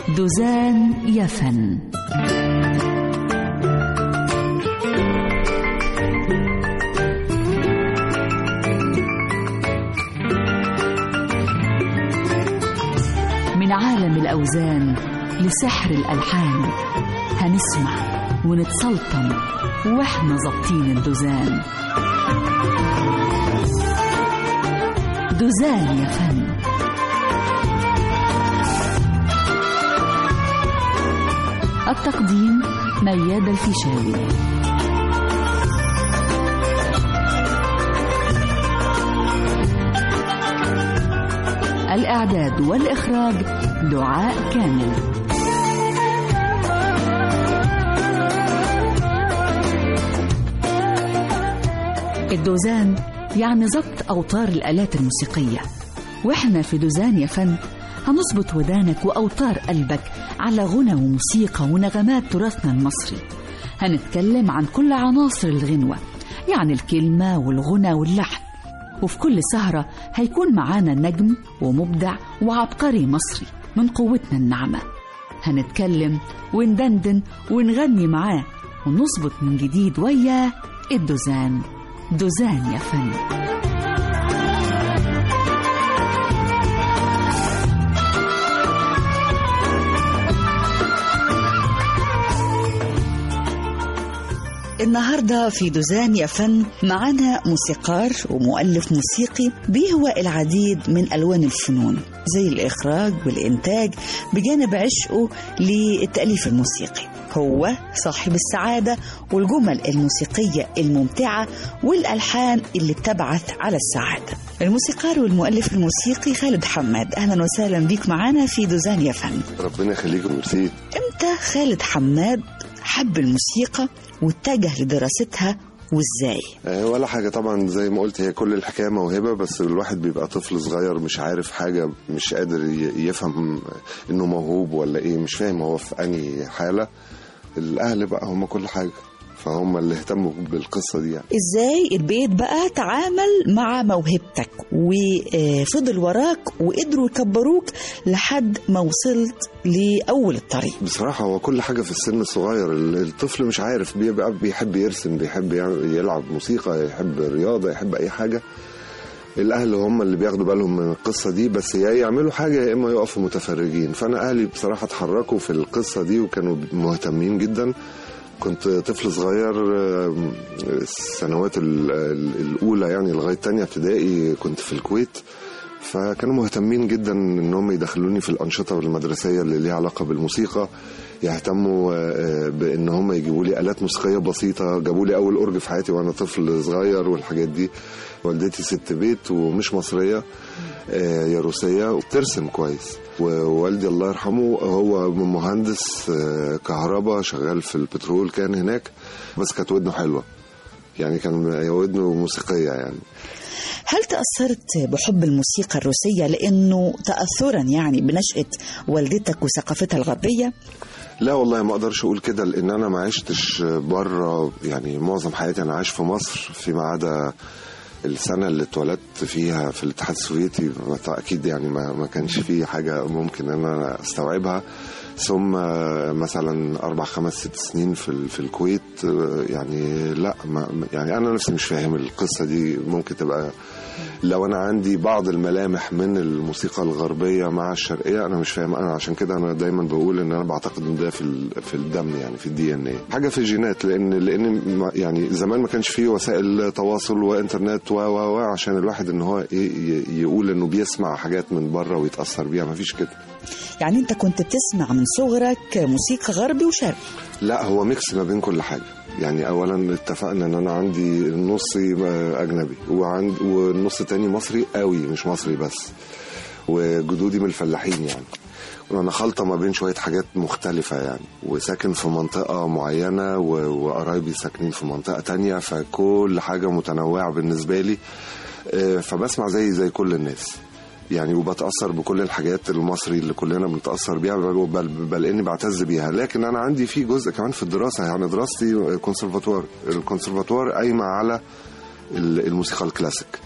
دوزان يا فن من عالم الأوزان لسحر الألحان هنسمع ونتسلطن واحنا ظابطين الدوزان دوزان يا فن التقديم مياد الفيشاوي الإعداد والإخراج دعاء كامل الدوزان يعني ضبط أوتار الآلات الموسيقية وإحنا في دوزان يا فن هنظبط ودانك وأوتار قلبك على غنى وموسيقى ونغمات تراثنا المصري هنتكلم عن كل عناصر الغنوة يعني الكلمة والغنى واللحن وفي كل سهرة هيكون معانا نجم ومبدع وعبقري مصري من قوتنا الناعمة هنتكلم وندندن ونغني معاه ونظبط من جديد وياه الدوزان دوزان يا فن النهاردة في دوزان يا فن معانا موسيقار ومؤلف موسيقي بيهوى العديد من ألوان الفنون زي الإخراج والإنتاج بجانب عشقه للتأليف الموسيقي هو صاحب السعادة والجمل الموسيقية الممتعة والألحان اللي بتبعث على السعادة الموسيقار والمؤلف الموسيقي خالد حماد أهلا وسهلا بيك معانا في دوزان يا فن ربنا يخليك ميرسي امتى خالد حماد حب الموسيقى واتجه لدراستها وازاي آه، ولا حاجة طبعا زي ما قلت هي كل الحكاية موهبة بس الواحد بيبقى طفل صغير مش عارف حاجة مش قادر ي- يفهم انه موهوب ولا ايه مش فاهم هو في انهي حالة الاهل بقى هم كل حاجة فهم اللي اهتموا بالقصة دي يعني. ازاي البيت بقى تعامل مع موهبتك وفضل وراك وقدروا يكبروك لحد ما وصلت لأول الطريق بصراحة هو كل حاجة في السن الصغير ال- الطفل مش عارف بيبقى بيحب يرسم بيحب يعمل- يلعب موسيقى يحب رياضة يحب أي حاجة الأهل هم اللي بياخدوا بالهم من القصة دي بس يا يعملوا حاجة يا إما يقفوا متفرجين فأنا أهلي بصراحة اتحركوا في القصة دي وكانوا مهتمين جدا كنت طفل صغير آم، السنوات ال- ال- الأولى يعني لغاية تانية ابتدائي كنت في الكويت فكانوا مهتمين جدا ان هم يدخلوني في الانشطه المدرسيه اللي ليها علاقه بالموسيقى يهتموا آه، بان هم يجيبوا لي الات موسيقيه بسيطه جابوا لي اول اورج في حياتي وانا طفل صغير والحاجات دي والدتي ست بيت ومش مصريه آه، يا روسيه وبترسم كويس ووالدي الله يرحمه هو مهندس آه، كهرباء شغال في البترول كان هناك بس كانت ودنه حلوه يعني كان ودنه موسيقيه يعني هل تأثرت بحب الموسيقى الروسية لأنه تأثرا يعني بنشأة والدتك وثقافتها الغربية لا والله ما اقدرش اقول كده لان انا ما عشتش بره يعني معظم حياتي انا عايش في مصر فيما عدا السنه اللي اتولدت فيها في الاتحاد السوفيتي اكيد يعني ما, ما كانش في حاجه ممكن ان انا استوعبها ثم مثلا اربع خمس ست سنين في ال- في الكويت يعني لا ما يعني انا نفسي مش فاهم القصه دي ممكن تبقى لو انا عندي بعض الملامح من الموسيقى الغربيه مع الشرقيه انا مش فاهم انا عشان كده انا دايما بقول ان انا بعتقد ان ده في ال- في الدم يعني في الدي ان ايه حاجه في الجينات لان لان ما- يعني زمان ما كانش فيه وسائل تواصل وانترنت و و و عشان الواحد ان هو ي- ي- يقول انه بيسمع حاجات من بره ويتاثر بيها ما فيش كده يعني أنت كنت بتسمع من صغرك موسيقى غربي وشرقي لا هو ميكس ما بين كل حاجه يعني اولا اتفقنا ان انا عندي نصي اجنبي وعند والنص التاني مصري قوي مش مصري بس وجدودي من الفلاحين يعني وانا خلطه ما بين شويه حاجات مختلفه يعني وساكن في منطقه معينه و- وقرايبي ساكنين في منطقه تانية فكل حاجه متنوعه بالنسبه لي آه، فبسمع زي زي كل الناس يعني وبتاثر بكل الحاجات المصري اللي كلنا بنتاثر بيها بل, بل, بل اني بعتز بيها لكن انا عندي في جزء كمان في الدراسه يعني دراستي كونسرفاتوار الكونسرفاتوار قايمه على ال- الموسيقى الكلاسيك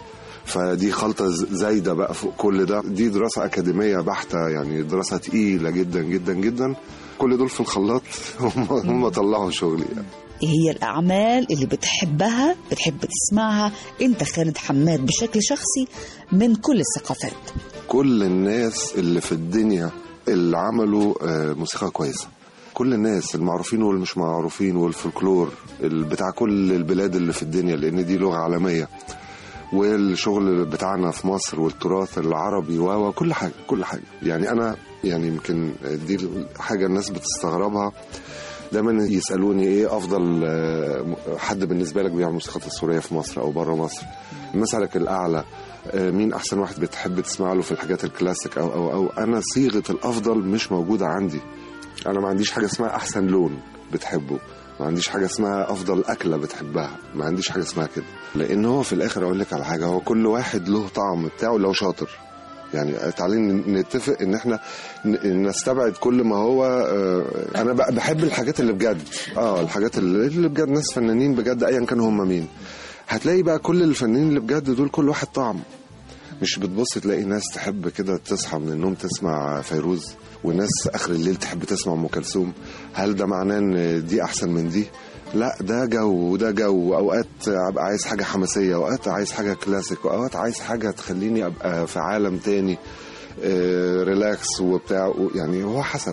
فدي خلطة ز- زايدة بقى فوق كل ده دي دراسة أكاديمية بحتة يعني دراسة تقيلة جدا جدا جدا كل دول في الخلاط هم, هم طلعوا شغلي يعني. ايه هي الأعمال اللي بتحبها بتحب تسمعها أنت خالد حماد بشكل شخصي من كل الثقافات كل الناس اللي في الدنيا اللي عملوا آه، موسيقى كويسة كل الناس المعروفين والمش معروفين والفولكلور ال- بتاع كل البلاد اللي في الدنيا لأن دي لغة عالمية والشغل بتاعنا في مصر والتراث العربي و و- كل حاجة كل حاجة يعني أنا يعني يمكن دي حاجة الناس بتستغربها دايما يسالوني ايه افضل آه، حد بالنسبه لك بيعمل موسيقى تصويريه في مصر او بره مصر مثلك الاعلى آه، مين احسن واحد بتحب تسمع له في الحاجات الكلاسيك او او او انا صيغه الافضل مش موجوده عندي انا ما عنديش حاجه اسمها احسن لون بتحبه ما عنديش حاجه اسمها افضل اكله بتحبها ما عنديش حاجه اسمها كده لان هو في الاخر اقول لك على حاجه هو كل واحد له طعم بتاعه لو شاطر يعني تعالي نتفق ان احنا ن- نستبعد كل ما هو آه، انا ب- بحب الحاجات اللي بجد اه الحاجات اللي اللي بجد ناس فنانين بجد ايا كانوا هم مين هتلاقي بقى كل الفنانين اللي بجد دول كل واحد طعم مش بتبص تلاقي ناس تحب كده تصحى من النوم تسمع فيروز وناس اخر الليل تحب تسمع ام كلثوم هل ده معناه ان دي احسن من دي لا ده جو وده جو اوقات ابقى عايز حاجه حماسيه اوقات عايز حاجه كلاسيك واوقات عايز حاجه تخليني ابقى في عالم تاني آه، ريلاكس وبتاع يعني هو حسب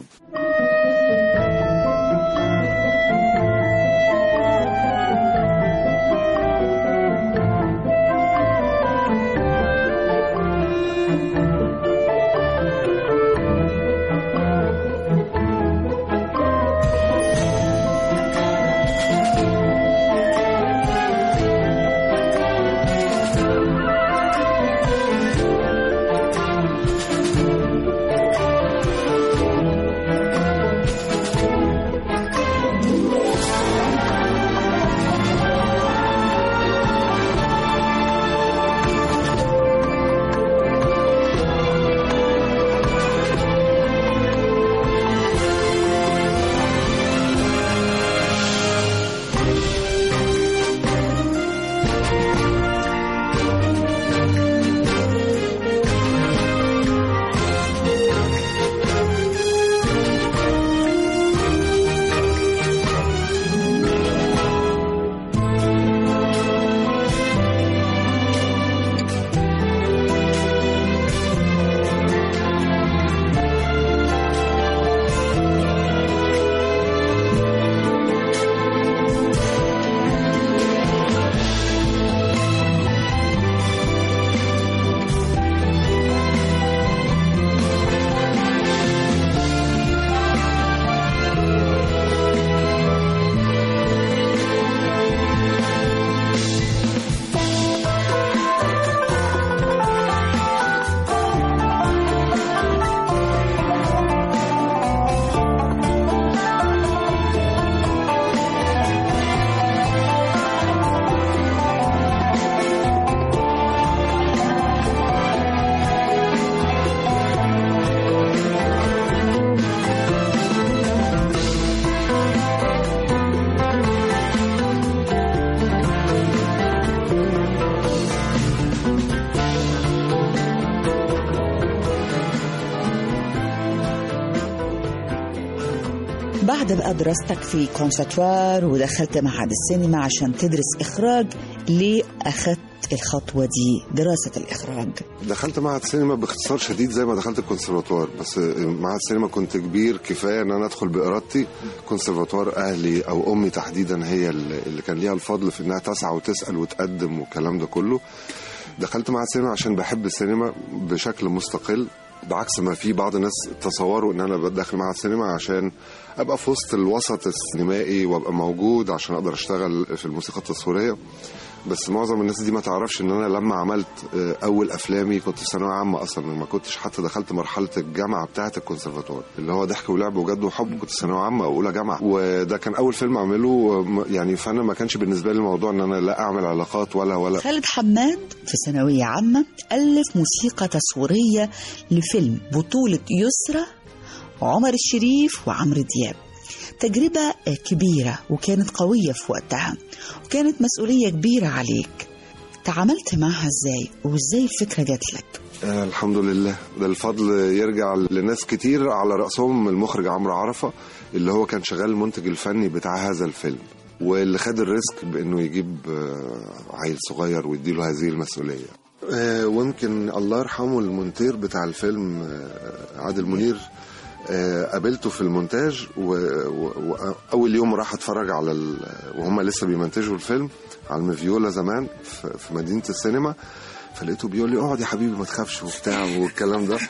بعد بقى دراستك في كونسرفوار ودخلت معهد السينما عشان تدرس إخراج ليه أخدت الخطوة دي دراسة الإخراج دخلت معهد سينما باختصار شديد زي ما دخلت الكونسرفاتوار بس معهد السينما كنت كبير كفايه ان انا ادخل بارادتي كونسرفاتوار اهلي او امي تحديدا هي اللي اللي كان ليها الفضل في انها تسعى وتسال وتقدم والكلام ده كله دخلت معهد السينما عشان بحب السينما بشكل مستقل بعكس ما في بعض الناس تصوروا ان انا داخل معهد السينما عشان ابقى في وسط الوسط السينمائي وابقى موجود عشان اقدر اشتغل في الموسيقى التصويريه بس معظم الناس دي ما تعرفش ان انا لما عملت آه، اول افلامي كنت في ثانويه عامه اصلا ما كنتش حتى دخلت مرحله الجامعه بتاعه الكونسرفاتوار اللي هو ضحك ولعب وجد وحب كنت في ثانويه عامه او اولى جامعه وده كان اول فيلم اعمله آه، م- يعني فانا ما كانش بالنسبه لي الموضوع ان انا لا اعمل علاقات ولا ولا خالد حماد في ثانوية عامة ألف موسيقى تصويرية لفيلم بطولة يسرى عمر الشريف وعمرو دياب تجربة كبيرة وكانت قوية في وقتها وكانت مسؤولية كبيرة عليك تعاملت معها ازاي وازاي الفكرة جات لك آه الحمد لله ده الفضل يرجع لناس كتير على رأسهم المخرج عمرو عرفة اللي هو كان شغال المنتج الفني بتاع هذا الفيلم واللي خد الريسك بانه يجيب آه، عيل صغير ويديله هذه المسؤوليه آه، ويمكن الله يرحمه المونتير بتاع الفيلم آه، عادل منير آه، قابلته في المونتاج واول يوم راح اتفرج على ال... وهم لسه بيمنتجوا الفيلم على المفيولا زمان في في مدينه السينما فلقيته بيقول لي اقعد يا حبيبي ما تخافش وبتاع والكلام ده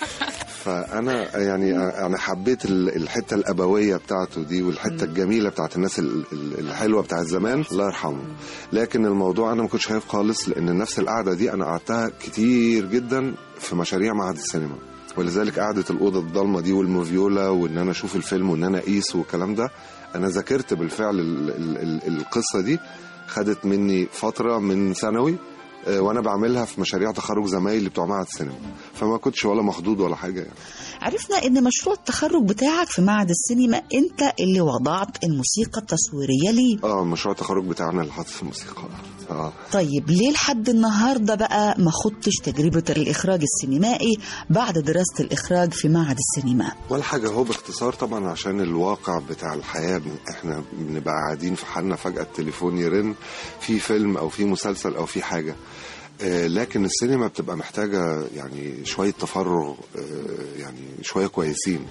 فانا يعني انا حبيت ال- الحته الابويه بتاعته دي والحته الجميله بتاعت الناس ال- ال- الحلوه بتاعت زمان الله يرحمه لكن الموضوع انا ما كنتش خايف خالص لان نفس القعده دي انا قعدتها كتير جدا في مشاريع معهد السينما ولذلك قعده الاوضه الضلمه دي والموفيولا وان انا اشوف الفيلم وان انا اقيس والكلام ده انا ذاكرت بالفعل ال ال ال القصه دي خدت مني فتره من ثانوي آه، وانا بعملها في مشاريع تخرج زمايلي بتوع معهد السينما فما كنتش ولا مخضوض ولا حاجه يعني عرفنا ان مشروع التخرج بتاعك في معهد السينما انت اللي وضعت الموسيقى التصويرية ليه اه مشروع التخرج بتاعنا اللي حاطط في الموسيقى اه طيب ليه لحد النهاردة بقى ما خضتش تجربة الإخراج السينمائي بعد دراسة الإخراج في معهد السينما ولا حاجة هو باختصار طبعا عشان الواقع بتاع الحياة بن- احنا بنبقى قاعدين في حالنا فجأة التليفون يرن في فيلم او في مسلسل او في حاجة آه، لكن السينما بتبقى محتاجة يعني شوية تفرغ آه، يعني شوية كويسين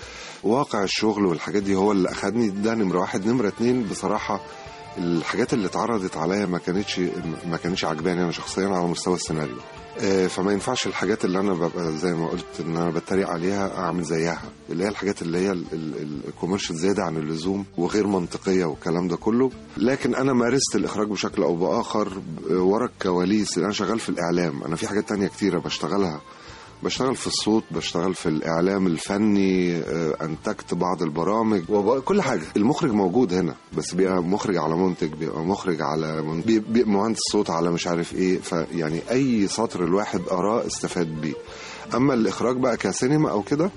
واقع الشغل والحاجات دي هو اللي اخدني ده نمرة واحد نمرة اتنين بصراحة الحاجات اللي اتعرضت عليا ما كانتش ما كانتش عجباني انا شخصيا على مستوى السيناريو آه، فما ينفعش الحاجات اللي انا ببقى زي ما قلت ان انا بتريق عليها اعمل زيها اللي هي الحاجات اللي هي الكوميرشال زياده عن اللزوم وغير منطقيه والكلام ده كله لكن انا مارست الاخراج بشكل او باخر ب- ورا الكواليس انا شغال في الاعلام انا في حاجات تانية كتيره بشتغلها بشتغل في الصوت بشتغل في الإعلام الفني آه، أنتجت بعض البرامج وكل حاجة المخرج موجود هنا بس بيبقى مخرج على منتج بيبقى مخرج على من- بي- بيبقى مهندس صوت على مش عارف إيه فيعني أي سطر الواحد قراه استفاد بيه أما الإخراج بقى كسينما أو كده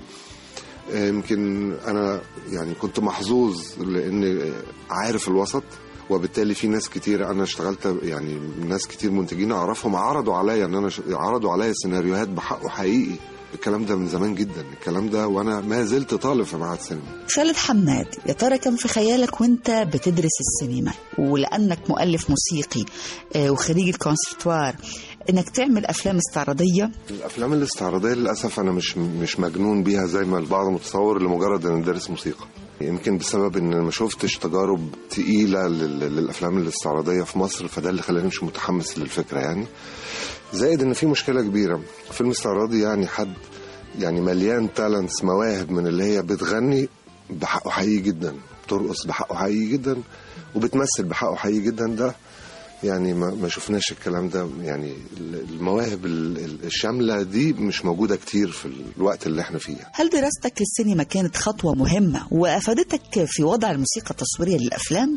آه، يمكن أنا يعني كنت محظوظ لأن عارف الوسط وبالتالي في ناس كتير انا اشتغلت يعني ناس كتير منتجين اعرفهم عرضوا عليا ان انا ش... عرضوا عليا سيناريوهات بحقه حقيقي الكلام ده من زمان جدا الكلام ده وانا ما زلت طالب في معهد سينما خالد حماد يا ترى كان في خيالك وانت بتدرس السينما ولأنك مؤلف موسيقي آه، وخريج الكونسرفتوار انك تعمل افلام استعراضيه الافلام الاستعراضيه للاسف انا مش مش مجنون بيها زي ما البعض متصور لمجرد ان ادرس موسيقى يمكن بسبب ان ما شفتش تجارب تقيله لل- للافلام الاستعراضيه في مصر فده اللي خلاني مش متحمس للفكره يعني زائد ان في مشكله كبيره فيلم استعراضي يعني حد يعني مليان تالنتس مواهب من اللي هي بتغني بحقه حقيقي جدا بترقص بحقه حقيقي جدا وبتمثل بحقه حقيقي جدا ده يعني ما, ما شفناش الكلام ده يعني المواهب ال- ال- الشامله دي مش موجوده كتير في الوقت اللي احنا فيه هل دراستك للسينما كانت خطوه مهمه وافادتك في وضع الموسيقى التصويريه للافلام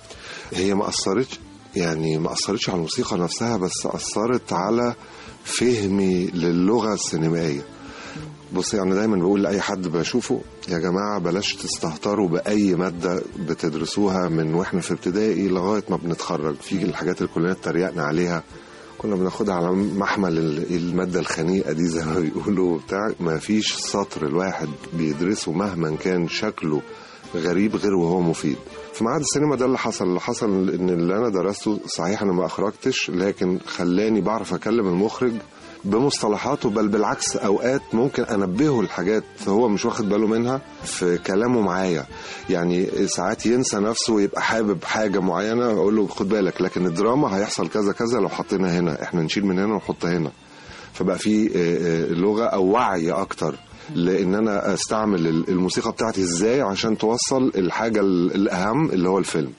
هي ما اثرتش يعني ما اثرتش على الموسيقى نفسها بس اثرت على فهمي للغه السينمائيه بص يعني دايما بقول لاي حد بشوفه يا جماعه بلاش تستهتروا باي ماده بتدرسوها من واحنا في ابتدائي لغايه ما بنتخرج في الحاجات اللي كلنا اتريقنا عليها كنا بناخدها على محمل ال- الماده الخنيقه دي زي ما بيقولوا بتاع ما فيش سطر الواحد بيدرسه مهما كان شكله غريب غير وهو مفيد في معهد السينما ده اللي حصل اللي حصل ان اللي انا درسته صحيح انا ما اخرجتش لكن خلاني بعرف اكلم المخرج بمصطلحاته بل بالعكس اوقات ممكن انبهه لحاجات هو مش واخد باله منها في كلامه معايا يعني ساعات ينسى نفسه ويبقى حابب حاجه معينه اقول له خد بالك لكن الدراما هيحصل كذا كذا لو حطينا هنا احنا نشيل من هنا ونحط هنا فبقى في آه، آه، لغه او وعي اكتر لان انا استعمل الموسيقى بتاعتي ازاي عشان توصل الحاجه ال- الاهم اللي هو الفيلم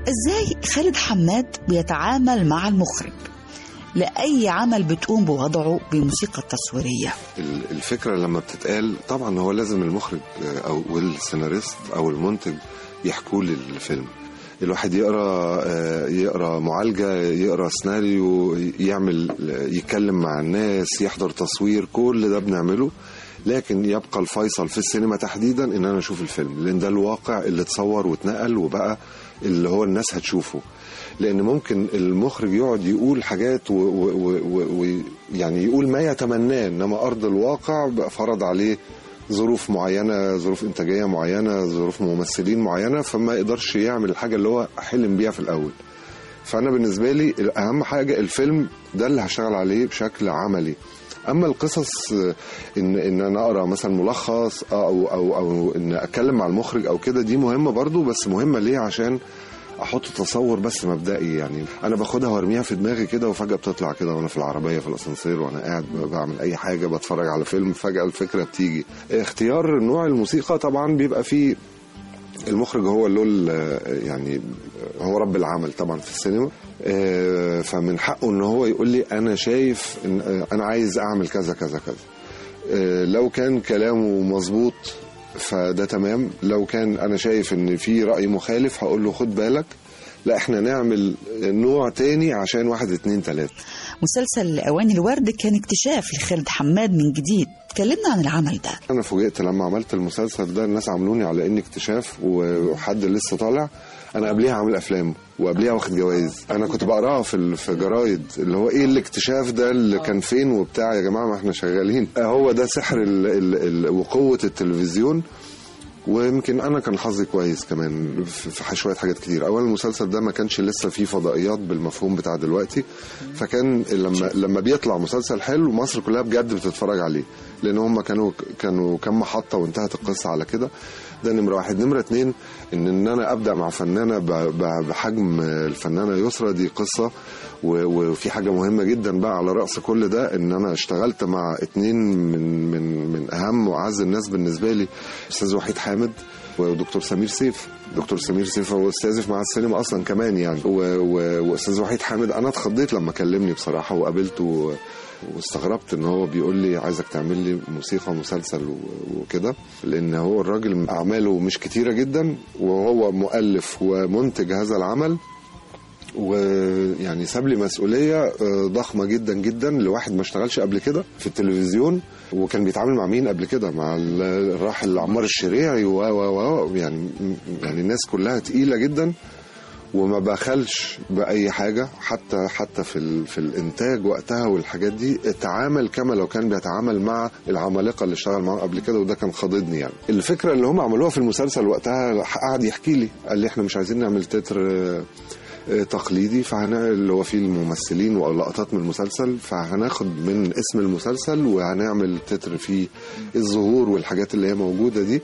ازاي خالد حماد بيتعامل مع المخرج لأي عمل بتقوم بوضعه بموسيقى التصويرية ال- الفكرة لما بتتقال طبعا هو لازم المخرج آه، أو والسيناريست أو المنتج يحكوا لي الفيلم الواحد يقرا آه، يقرا معالجه يقرا سيناريو يعمل يتكلم مع الناس يحضر تصوير كل ده بنعمله لكن يبقى الفيصل في السينما تحديدا ان انا اشوف الفيلم لان ده الواقع اللي اتصور واتنقل وبقى اللي هو الناس هتشوفه لان ممكن المخرج يقعد يقول حاجات ويعني يقول ما يتمناه انما ارض الواقع بقى فرض عليه ظروف معينه ظروف انتاجيه معينه ظروف ممثلين معينه فما يقدرش يعمل الحاجه اللي هو حلم بيها في الاول فانا بالنسبه لي اهم حاجه الفيلم ده اللي هشتغل عليه بشكل عملي اما القصص آه، ان ان انا اقرا مثلا ملخص او او او ان اتكلم مع المخرج او كده دي مهمه برضو بس مهمه ليه عشان احط تصور بس مبدئي يعني انا باخدها وارميها في دماغي كده وفجاه بتطلع كده وانا في العربيه في الاسانسير وانا قاعد بعمل اي حاجه بتفرج على فيلم فجاه الفكره بتيجي اختيار نوع الموسيقى طبعا بيبقى فيه المخرج هو له ال- يعني هو رب العمل طبعا في السينما آه، فمن حقه ان هو يقول لي انا شايف ان آه، انا عايز اعمل كذا كذا كذا آه، لو كان كلامه مظبوط فده تمام لو كان انا شايف ان في راي مخالف هقول له خد بالك لا احنا نعمل نوع تاني عشان واحد اتنين تلاته مسلسل أواني الورد كان اكتشاف لخالد حماد من جديد اتكلمنا عن العمل ده انا فوجئت لما عملت المسلسل ده الناس عاملوني على اني اكتشاف وحد لسه طالع انا قبليها عامل افلام وقبليها واخد جوائز انا كنت بقراها في ال- في جرايد اللي هو ايه الاكتشاف ده اللي كان فين وبتاع يا جماعه ما احنا شغالين هو ده سحر ال ال ال وقوه التلفزيون ويمكن انا كان حظي كويس كمان في في شويه حاجات كتير اولا المسلسل ده ما كانش لسه فيه فضائيات بالمفهوم بتاع دلوقتي فكان لما لما بيطلع مسلسل حلو مصر كلها بجد بتتفرج عليه لان هم كانوا كانوا كام محطه وانتهت القصه على كده ده نمره واحد نمره اتنين ان ان انا ابدا مع فنانه ب- ب- بحجم الفنانه يسرى دي قصه و- وفي حاجه مهمه جدا بقى على راس كل ده ان انا اشتغلت مع اتنين من من من اهم واعز الناس بالنسبه لي استاذ وحيد حامد ودكتور سمير سيف دكتور سمير سيف هو استاذي في معهد السينما اصلا كمان يعني و- و- واستاذ وحيد حامد انا اتخضيت لما كلمني بصراحه وقابلته واستغربت ان هو بيقول لي عايزك تعمل لي موسيقى مسلسل و- وكده لان هو الراجل اعماله مش كتيره جدا وهو مؤلف ومنتج هذا العمل ويعني ساب لي مسؤوليه آه، ضخمه جدا جدا لواحد ما اشتغلش قبل كده في التلفزيون وكان بيتعامل مع مين قبل كده مع ال- الراحل عمار الشريعي و و و يعني يعني الناس كلها تقيله جدا وما بخلش باي حاجه حتى حتى في ال... في الانتاج وقتها والحاجات دي اتعامل كما لو كان بيتعامل مع العمالقه اللي اشتغل معاهم قبل كده وده كان خاضدني يعني الفكره اللي هم عملوها في المسلسل وقتها قعد يحكي لي قال لي احنا مش عايزين نعمل تتر آه، آه، تقليدي فهنا اللي هو فيه الممثلين ولقطات من المسلسل فهناخد من اسم المسلسل وهنعمل تتر فيه الظهور والحاجات اللي هي موجوده دي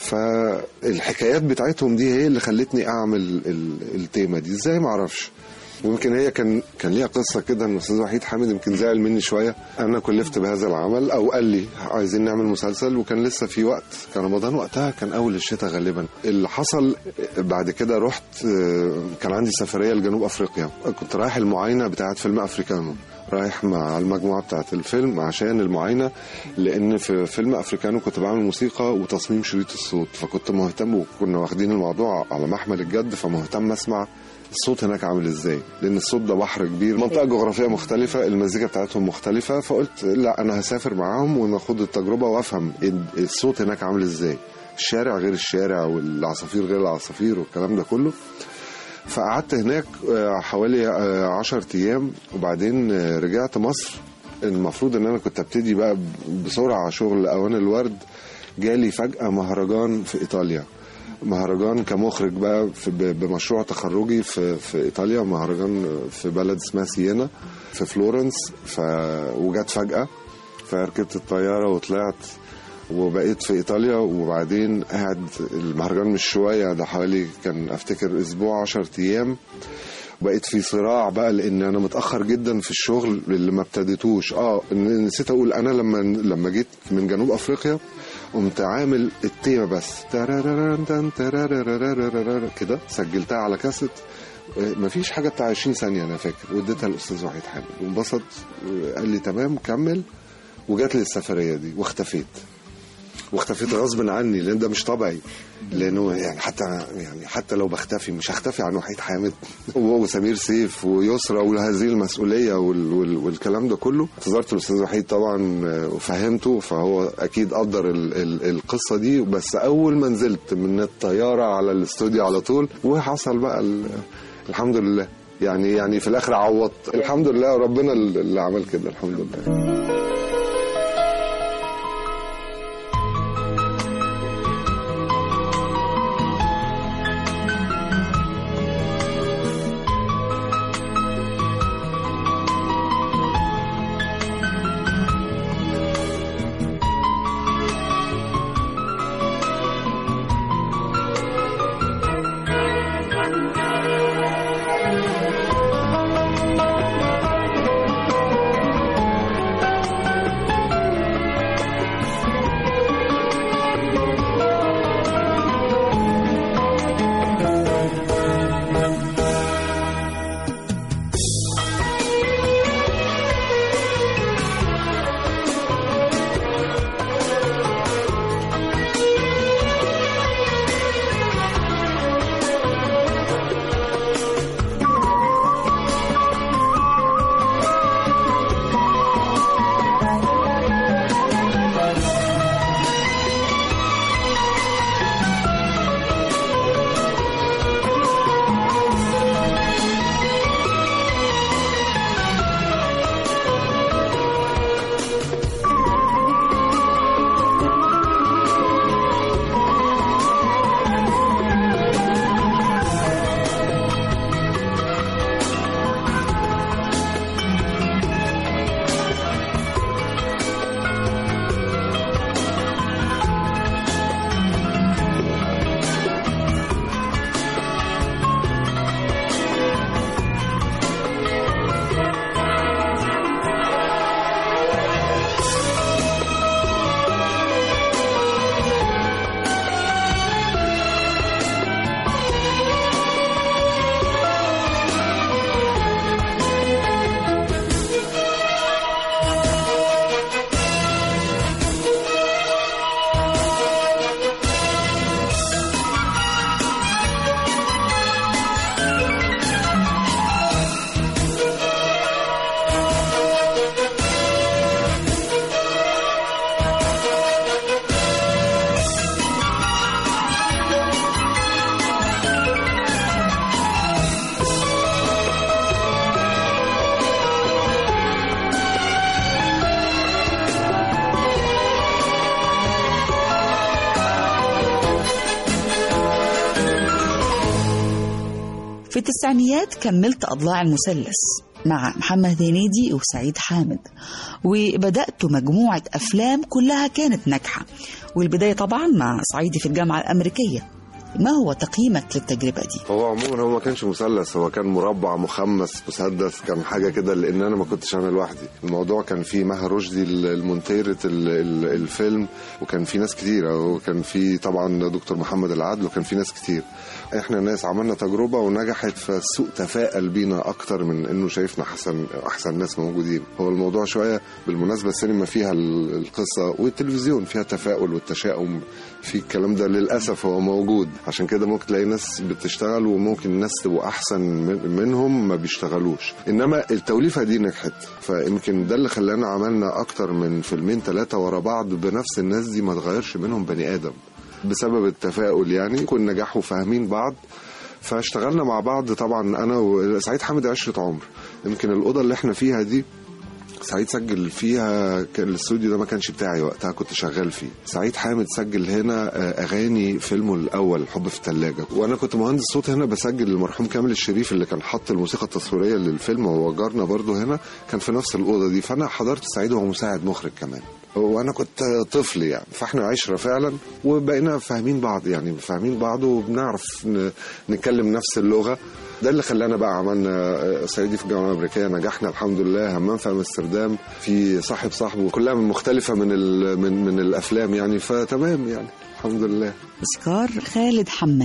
فالحكايات بتاعتهم دي هي اللي خلتني اعمل ال- التيمه دي ازاي ما اعرفش ويمكن هي كان كان ليها قصه كده ان الاستاذ وحيد حامد يمكن زعل مني شويه انا كلفت بهذا العمل او قال لي عايزين نعمل مسلسل وكان لسه في وقت كان رمضان وقتها كان اول الشتاء غالبا اللي حصل بعد كده رحت آه، كان عندي سفريه لجنوب افريقيا كنت رايح المعاينه بتاعت فيلم افريكانو رايح مع المجموعه بتاعت الفيلم عشان المعاينه لان في فيلم افريكانو كنت بعمل موسيقى وتصميم شريط الصوت فكنت مهتم وكنا واخدين الموضوع على محمل الجد فمهتم اسمع الصوت هناك عامل ازاي لان الصوت ده بحر كبير منطقه جغرافيه مختلفه المزيكا بتاعتهم مختلفه فقلت لا انا هسافر معاهم وناخد التجربه وافهم ال- الصوت هناك عامل ازاي الشارع غير الشارع والعصافير غير العصافير والكلام ده كله فقعدت هناك آه، حوالي آه، عشر ايام وبعدين آه، رجعت مصر المفروض ان انا كنت ابتدي بقى ب- بسرعه شغل اوان الورد جالي فجاه مهرجان في ايطاليا مهرجان كمخرج بقى في ب- بمشروع تخرجي في في ايطاليا مهرجان في بلد اسمها سينا في فلورنس ف وجت فجاه فركبت الطياره وطلعت وبقيت في ايطاليا وبعدين قاعد المهرجان مش شويه ده حوالي كان افتكر اسبوع 10 ايام بقيت في صراع بقى لان انا متاخر جدا في الشغل اللي ما ابتديتوش اه نسيت اقول انا لما لما جيت من جنوب افريقيا قمت عامل التيمه بس تراراران تن ترارارارارارار كده سجلتها على كاسيت مفيش حاجه بتاع 20 ثانيه انا فاكر واديتها الاستاذ وحيد حامد وانبسط قال لي تمام كمل وجات لي السفريه دي واختفيت واختفيت غصب عني لان ده مش طبيعي لانه يعني حتى يعني حتى لو بختفي مش هختفي عن وحيد حامد وسمير سيف ويسرى وهذه المسؤوليه وال وال والكلام ده كله اعتذرت الاستاذ وحيد طبعا وفهمته فهو اكيد قدر ال ال القصه دي بس اول ما نزلت من الطياره على الاستوديو على طول وحصل بقى الحمد لله يعني يعني في الاخر عوضت الحمد لله ربنا اللي عمل كده الحمد لله في التسعينيات كملت أضلاع المثلث مع محمد هنيدي وسعيد حامد وبدأت مجموعة أفلام كلها كانت ناجحة والبداية طبعا مع صعيدي في الجامعة الأمريكية ما هو تقييمك للتجربة دي؟ هو عموما هو ما كانش مثلث هو كان مربع مخمس مسدس كان حاجه كده لان انا ما كنتش انا لوحدي الموضوع كان فيه مها رشدي المونتيرة ال- ال- الفيلم وكان في ناس كتيره وكان في طبعا دكتور محمد العدل وكان في ناس كتير احنا ناس عملنا تجربه ونجحت فالسوق تفائل بينا اكتر من انه شايفنا احسن احسن ناس موجودين هو الموضوع شويه بالمناسبه السينما فيها ال- القصه والتلفزيون فيها تفاؤل والتشاؤم في الكلام ده للاسف هو موجود عشان كده ممكن تلاقي ناس بتشتغل وممكن ناس تبقوا احسن من- منهم ما بيشتغلوش انما التوليفه دي نجحت فيمكن ده اللي خلانا عملنا اكتر من فيلمين ثلاثه ورا بعض بنفس الناس دي ما تغيرش منهم بني ادم بسبب التفاؤل يعني كنا نجاح وفاهمين بعض فاشتغلنا مع بعض طبعا انا وسعيد حامد عشره عمر يمكن الاوضه اللي احنا فيها دي سعيد سجل فيها كان الاستوديو ده ما كانش بتاعي وقتها كنت شغال فيه سعيد حامد سجل هنا آه، اغاني فيلمه الاول حب في الثلاجه وانا كنت مهندس صوت هنا بسجل المرحوم كامل الشريف اللي كان حط الموسيقى التصويريه للفيلم وهو جارنا برضه هنا كان في نفس الاوضه دي فانا حضرت سعيد وهو مساعد مخرج كمان وانا كنت طفل يعني فاحنا عشره فعلا وبقينا فاهمين بعض يعني فاهمين بعض وبنعرف ن- نتكلم نفس اللغه ده اللي خلانا بقى عملنا آه، صعيدي في الجامعه الامريكيه نجحنا الحمد لله همام في امستردام في صاحب صاحبه كلها من مختلفه من ال- من من الافلام يعني فتمام يعني الحمد لله تذكار خالد حماد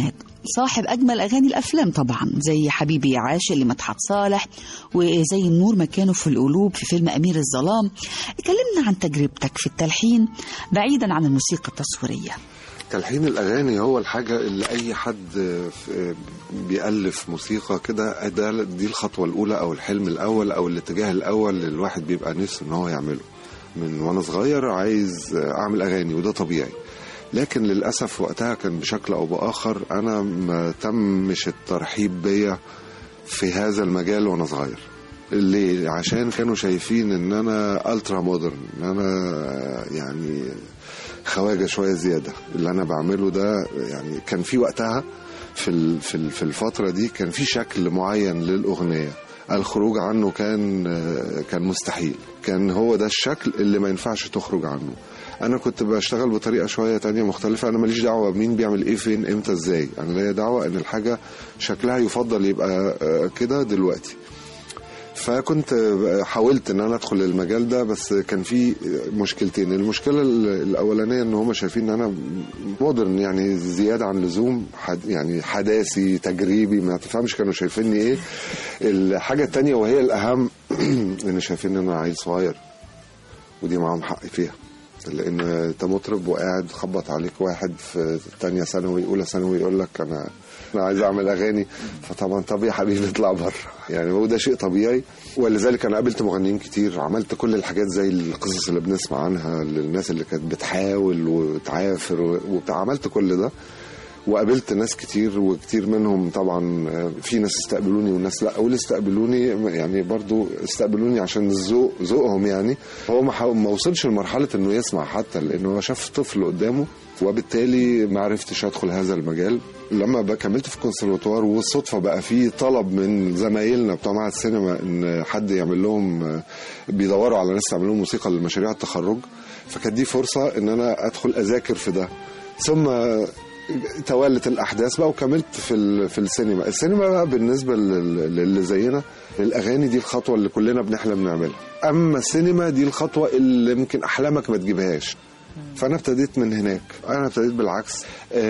صاحب أجمل أغاني الأفلام طبعا زي حبيبي يا عاشق لمدحت صالح وزي النور مكانه في القلوب في فيلم أمير الظلام اتكلمنا عن تجربتك في التلحين بعيدا عن الموسيقى التصويرية تلحين الاغاني هو الحاجه اللي اي حد في- بيالف موسيقى كده ده دي الخطوه الاولى او الحلم الاول او الاتجاه الاول اللي الواحد بيبقى نفسه ان هو يعمله من وانا صغير عايز اعمل اغاني وده طبيعي لكن للاسف وقتها كان بشكل او باخر انا ما تمش الترحيب بيا في هذا المجال وانا صغير ليه عشان كانوا شايفين ان انا الترا مودرن ان انا يعني خواجه شويه زياده اللي انا بعمله ده يعني كان في وقتها في ال- في ال- في الفتره دي كان في شكل معين للاغنيه الخروج عنه كان كان مستحيل كان هو ده الشكل اللي ما ينفعش تخرج عنه انا كنت بشتغل بطريقه شويه تانية مختلفه انا ماليش دعوه مين بيعمل ايه فين امتى ازاي انا ليا دعوه ان الحاجه شكلها يفضل يبقى آه، كده دلوقتي فكنت حاولت ان انا ادخل المجال ده بس كان في مشكلتين المشكله الاولانيه ان هم شايفين ان انا مودرن يعني زياده عن اللزوم حد يعني حداثي تجريبي ما تفهمش كانوا شايفيني ايه الحاجه التانية وهي الاهم ان شايفين ان انا عيل صغير ودي معاهم حق فيها لان انت مطرب وقاعد خبط عليك واحد في تانية ثانوي اولى ثانوي يقول لك انا انا عايز اعمل اغاني فطبعا طب يا حبيبي اطلع بره يعني هو ده شيء طبيعي ولذلك انا قابلت مغنيين كتير عملت كل الحاجات زي القصص اللي بنسمع عنها للناس اللي كانت بتحاول وتعافر وعملت كل ده وقابلت ناس كتير وكتير منهم طبعا في ناس استقبلوني وناس لا واللي استقبلوني يعني برضو استقبلوني عشان الذوق ذوقهم يعني هو ما حاول- ما وصلش لمرحله انه يسمع حتى لانه هو شاف طفل قدامه وبالتالي ما عرفتش ادخل هذا المجال لما بقى كملت في الكونسرفتوار والصدفه بقى في طلب من زمايلنا بتوع معهد السينما ان حد يعمل لهم بيدوروا على ناس تعمل لهم موسيقى لمشاريع التخرج فكانت دي فرصه ان انا ادخل اذاكر في ده ثم توالت الاحداث بقى وكملت في ال- في السينما السينما بقى بالنسبه لل- للي زينا الاغاني دي الخطوه اللي كلنا بنحلم نعملها اما السينما دي الخطوه اللي يمكن احلامك ما تجيبهاش فانا ابتديت من هناك انا ابتديت بالعكس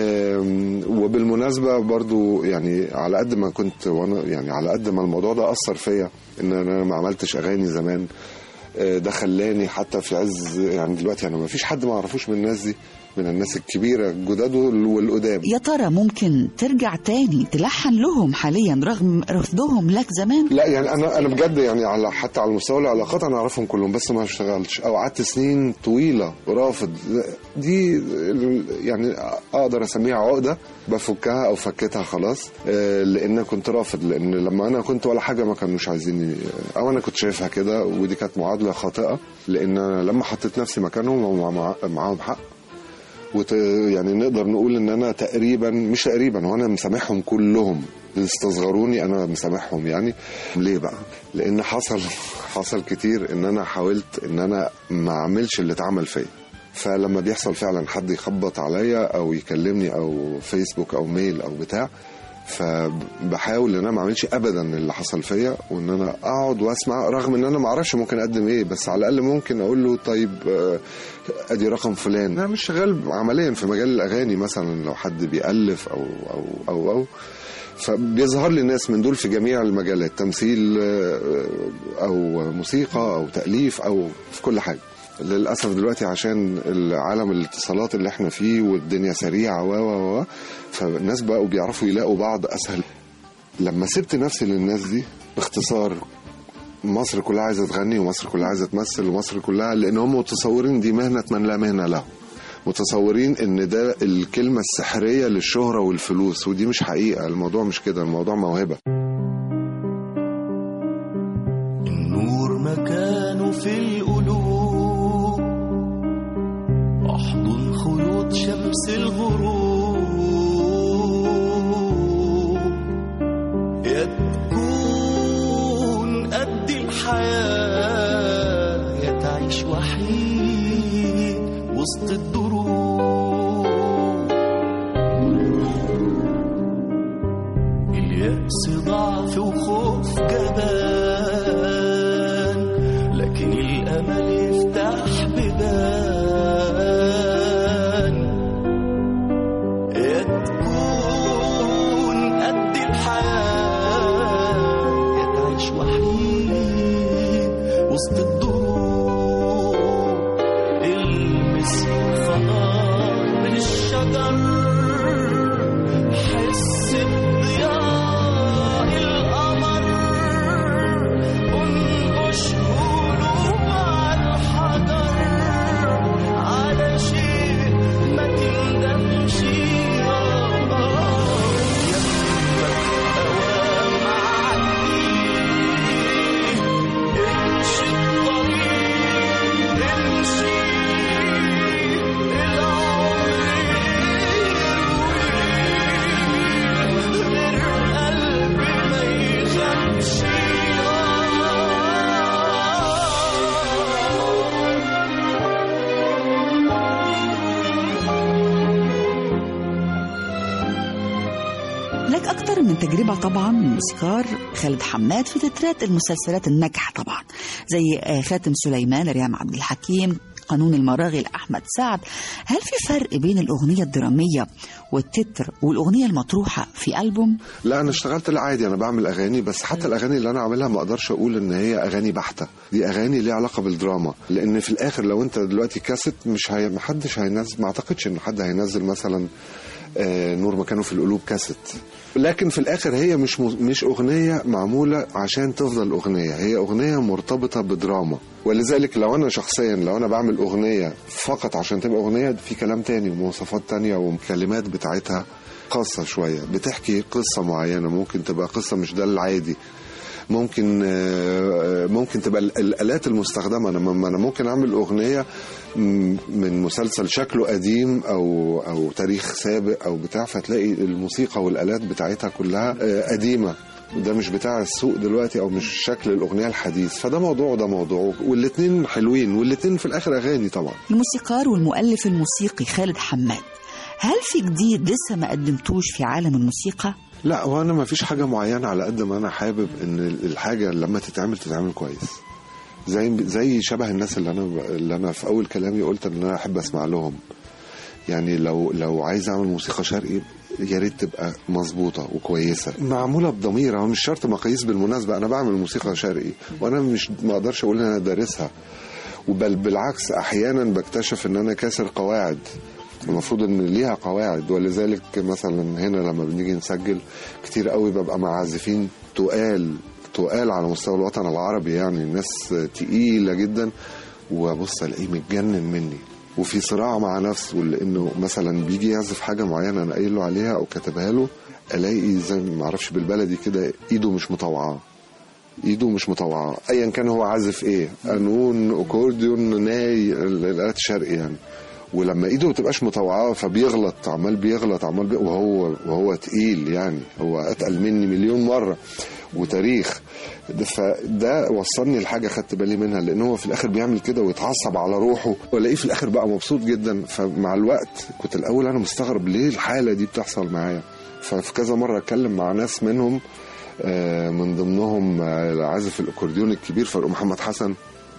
آم، وبالمناسبه برضو يعني على قد ما كنت وانا يعني على قد ما الموضوع ده اثر فيا ان انا ما عملتش اغاني زمان آه، ده خلاني حتى في عز يعني دلوقتي انا ما فيش حد ما اعرفوش من الناس دي من الناس الكبيره الجداد وال- والقدام يا ترى ممكن ترجع تاني تلحن لهم حاليا رغم رفضهم لك زمان لا يعني انا انا بجد يعني على حتى على مستوى العلاقات انا اعرفهم كلهم بس ما اشتغلتش او قعدت سنين طويله رافض دي ال- يعني اقدر اسميها عقده بفكها او فكيتها خلاص آه، لان كنت رافض لان لما انا كنت ولا حاجه ما كانوش عايزيني او انا كنت شايفها كده ودي كانت معادله خاطئه لان أنا لما حطيت نفسي مكانهم هم مع- معاهم حق وت... يعني نقدر نقول ان انا تقريبا مش تقريبا هو انا مسامحهم كلهم اللي استصغروني انا مسامحهم يعني ليه بقى لان حصل حصل كتير ان انا حاولت ان انا ما اعملش اللي اتعمل فيا فلما بيحصل فعلا حد يخبط عليا او يكلمني او فيسبوك او ميل او بتاع فبحاول ان انا ما اعملش ابدا اللي حصل فيا وان انا اقعد واسمع رغم ان انا ما اعرفش ممكن اقدم ايه بس على الاقل ممكن اقول له طيب آه، ادي رقم فلان انا مش شغال عمليا في مجال الاغاني مثلا لو حد بيالف او او او, أو فبيظهر لي ناس من دول في جميع المجالات تمثيل آه، او موسيقى او تاليف او في كل حاجه للاسف دلوقتي عشان العالم الاتصالات اللي احنا فيه والدنيا سريعه و و و فالناس بقوا بيعرفوا يلاقوا بعض اسهل لما سبت نفسي للناس دي باختصار مصر كلها عايزه تغني ومصر كلها عايزه تمثل ومصر كلها لان هم متصورين دي مهنه من لا مهنه له متصورين ان ده الكلمه السحريه للشهره والفلوس ودي مش حقيقه الموضوع مش كده الموضوع موهبه النور مكانه في القلوب احضن خيوط شمس الغروب يا تكون قد الحياة يا تعيش وحيد وسط الدروب اليأس ضعف وخوف جبان لكن الأمل يفتح بيبان يا تكون وسط الدروب المس خضار الشجر حس بضياء القمر انقش قلوب على الحجر على شيء ما تندمش أوام عدي امشي الطريق امشي العمر يروي غير قلبي ما يخافش لك أكتر من تجربة طبعا موسيقار خالد حماد في تترات المسلسلات الناجحة طبعا زي آه، خاتم سليمان لريهام عبد الحكيم قانون المراغي لأحمد سعد هل في فرق بين الأغنية الدرامية والتتر والأغنية المطروحة في ألبوم؟ لا انا اشتغلت العادي انا بعمل اغاني بس حتى الاغاني اللي انا عاملها ما اقدرش اقول ان هي اغاني بحته دي اغاني ليها علاقه بالدراما لان في الاخر لو انت دلوقتي كاسيت مش هي محدش هينزل ما اعتقدش ان حد هينزل مثلا آه، نور مكانه في القلوب كاسيت لكن في الاخر هي مش م- مش اغنيه معموله عشان تفضل اغنيه هي اغنيه مرتبطه بدراما ولذلك لو انا شخصيا لو انا بعمل اغنيه فقط عشان تبقى اغنيه في كلام تاني ومواصفات تانية وكلمات بتاعتها خاصة شوية بتحكي قصة معينة ممكن تبقى قصة مش ده العادي ممكن آه، ممكن تبقى ال- الآلات المستخدمة أنا ما أنا ممكن أعمل أغنية م- من مسلسل شكله قديم أو أو تاريخ سابق أو بتاع فتلاقي الموسيقى والآلات بتاعتها كلها آه، قديمة ده مش بتاع السوق دلوقتي او مش شكل الاغنيه الحديث فده موضوع وده موضوع والاتنين حلوين والاتنين في الاخر اغاني طبعا الموسيقار والمؤلف الموسيقي خالد حماد هل في جديد لسه ما قدمتوش في عالم الموسيقى؟ لا هو انا ما فيش حاجه معينه على قد ما انا حابب ان الحاجه لما تتعمل تتعمل كويس زي زي شبه الناس اللي انا اللي انا في اول كلامي قلت ان انا احب اسمع لهم يعني لو لو عايز اعمل موسيقى شرقي يا ريت تبقى مظبوطه وكويسه معموله بضمير هو مش شرط مقاييس بالمناسبه انا بعمل موسيقى شرقي وانا مش ما اقدرش اقول ان انا دارسها وبل بالعكس احيانا بكتشف ان انا كاسر قواعد المفروض ان ليها قواعد ولذلك مثلا هنا لما بنيجي نسجل كتير قوي ببقى مع عازفين تقال تقال على مستوى الوطن العربي يعني ناس تقيله جدا وابص الاقيه متجنن مني وفي صراع مع نفسه لانه مثلا بيجي يعزف حاجه معينه انا قايل له عليها او كاتبها له الاقي زي ما اعرفش بالبلدي كده ايده مش مطوعاه ايده مش مطوعاه ايا كان هو عازف ايه قانون اكورديون ناي الالات الشرقي يعني ولما ايده ما تبقاش مطوعاه فبيغلط عمال بيغلط عمال بي... وهو وهو تقيل يعني هو اتقل مني مليون مره وتاريخ ده فده وصلني لحاجه خدت بالي منها لان هو في الاخر بيعمل كده ويتعصب على روحه والاقيه في الاخر بقى مبسوط جدا فمع الوقت كنت الاول انا مستغرب ليه الحاله دي بتحصل معايا ففي كذا مره اتكلم مع ناس منهم آه، من ضمنهم آه، عازف الاكورديون الكبير فاروق محمد حسن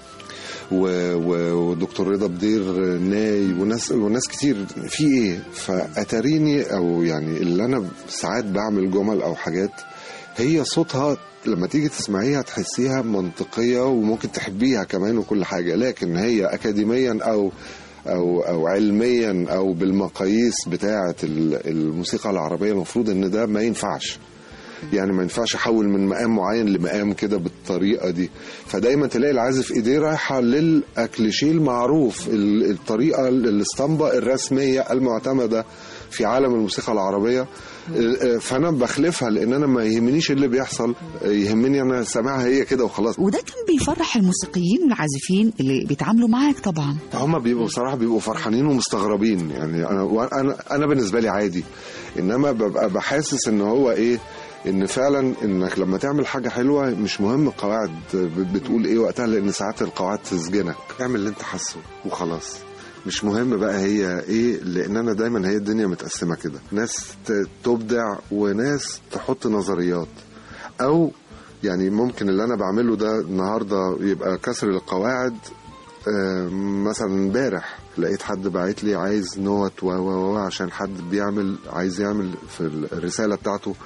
و- و- ودكتور رضا بدير ناي وناس وناس كتير في ايه فاتاريني او يعني اللي انا ساعات بعمل جمل او حاجات هي صوتها لما تيجي تسمعيها تحسيها منطقيه وممكن تحبيها كمان وكل حاجه لكن هي اكاديميا او او او علميا او بالمقاييس بتاعه ال- الموسيقى العربيه المفروض ان ده ما ينفعش يعني ما ينفعش احول من مقام معين لمقام كده بالطريقه دي فدايما تلاقي العازف ايديه رايحه للاكليشيه المعروف ال- الطريقه الاسطمبه الرسميه المعتمده في عالم الموسيقى العربيه آه، فانا بخلفها لان انا ما يهمنيش اللي بيحصل آه، يهمني انا سامعها هي كده وخلاص وده كان بيفرح الموسيقيين والعازفين اللي بيتعاملوا معاك طبعا هم بيبقوا بصراحه بيبقوا فرحانين ومستغربين يعني انا وانا انا بالنسبه لي عادي انما ببقى بحاسس ان هو ايه ان فعلا انك لما تعمل حاجه حلوه مش مهم القواعد ب- بتقول ايه وقتها لان ساعات القواعد تسجنك اعمل اللي انت حاسه وخلاص مش مهم بقى هي ايه لان انا دايما هي الدنيا متقسمه كده ناس ت- تبدع وناس تحط نظريات او يعني ممكن اللي انا بعمله ده النهارده يبقى كسر القواعد آه، مثلا امبارح لقيت حد باعت لي عايز نوت و و و عشان حد بيعمل عايز يعمل في الرساله بتاعته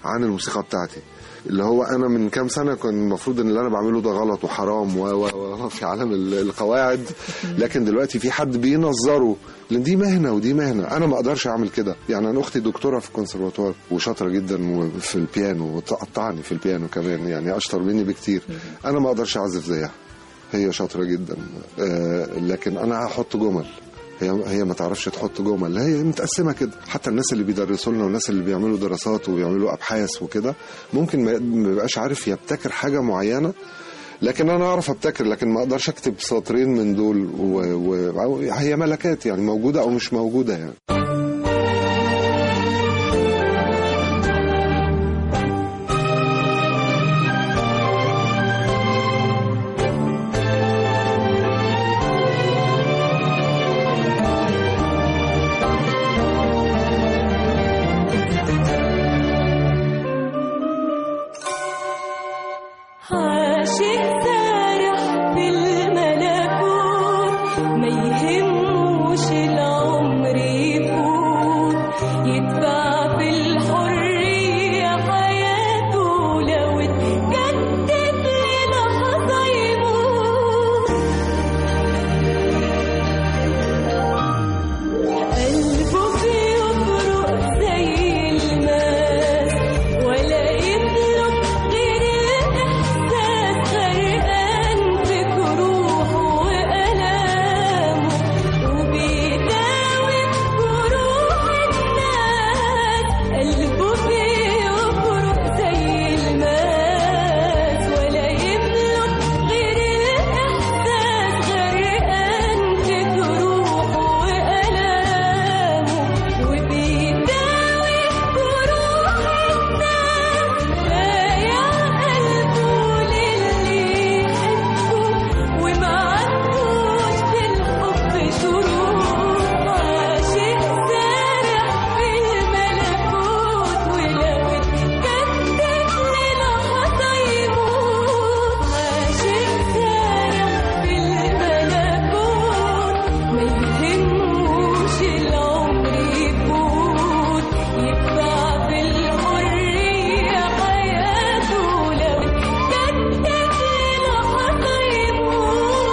عن الموسيقى بتاعتي اللي هو انا من كام سنه كان المفروض ان اللي انا بعمله ده غلط وحرام و و و في عالم ال- القواعد لكن دلوقتي في حد بينظره لان دي مهنه ودي مهنه انا ما اقدرش اعمل كده يعني انا اختي دكتوره في الكونسرفاتوار وشاطره جدا في البيانو وتقطعني في البيانو كمان يعني اشطر مني بكتير انا ما اقدرش اعزف زيها هي شاطره جدا آه لكن انا هحط جمل هي هي ما تعرفش تحط جمل هي متقسمه كده حتى الناس اللي بيدرسوا لنا والناس اللي بيعملوا دراسات وبيعملوا ابحاث وكده ممكن ما ما يبقاش عارف يبتكر حاجه معينه لكن انا اعرف ابتكر لكن ما اقدرش اكتب سطرين من دول و... و... هي ملكات يعني موجوده او مش موجوده يعني عاشق سارح في الملكوت ما يهموش العمر يفوت يدفع في الحرية حياته لو اتجدد للحظة يموت قلبه بيفرق زي الماس ولا يملك غير الإحساس غرقان في جروحه وألامه وبيداوي جروح الناس قلبه بيفرق زي الماس ولا يملك غير الإحساس غرقان في جروحه وألامه وبيداوي جروح الناس بايع قلبه للي يحبه وما عندوش بالحب شروط عاشق سارح في الملكوت ولو اتكتب للحظة يموت عاشق سارح في الملكوت ما يهموش العمر يفوت يدفع في الحرية حياته لو اتكتب للحظة يموت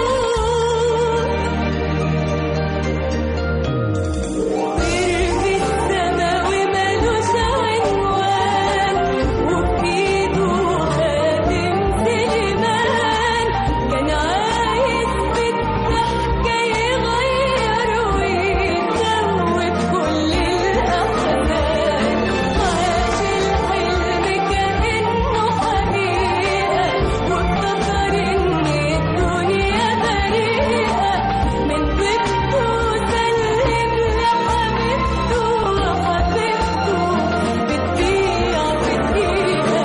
طير في السما ومالوش عنوان وبإيده خاتم سليمان كان عايز بالضحكة يغير ويدوب كل الأحزان عاش الحلم كأنه حقيقة وافتكر إن الدنيا بريئة من بيته سلم لحبيبته وحبيبته بتبيع في دقيقة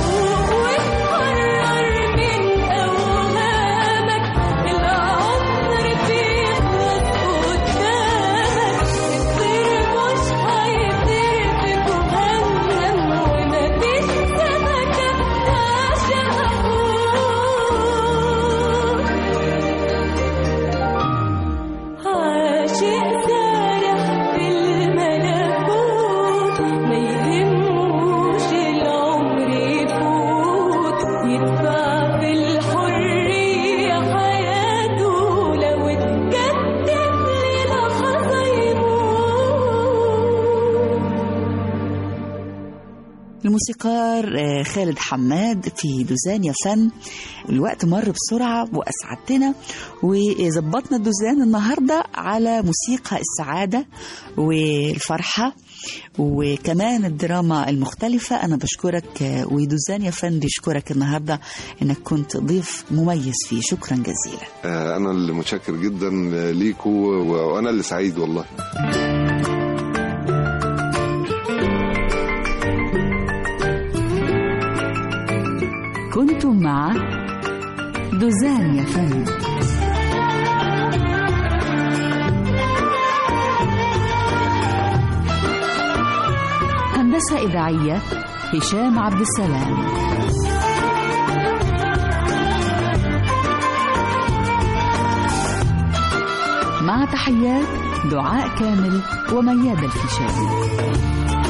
وتحرر من أوهامك العمر بيخلص قدامك الطير مش هيطير في جهنم ومفيش سمكة بتعشق حوت عاشق سارح في الملكوت ما يهموش العمر يفوت يدفع في الحرية حياته لو اتكتب للحظة يموت الموسيقار آه، خالد حماد في دوزان يا فن الوقت مر بسرعة وأسعدتنا وظبطنا الدوزان النهاردة على موسيقى السعادة والفرحة وكمان الدراما المختلفة أنا بشكرك آه، ودوزان يا فن بيشكرك النهاردة إنك كنت ضيف مميز فيه شكرا جزيلا آه، انا اللي متشكر جدا ليكوا و- وانا اللي سعيد والله كنتم مع دوزان يا فن هندسة إذاعية هشام عبد السلام مع تحيات دعاء كامل ومياد الفيشاوي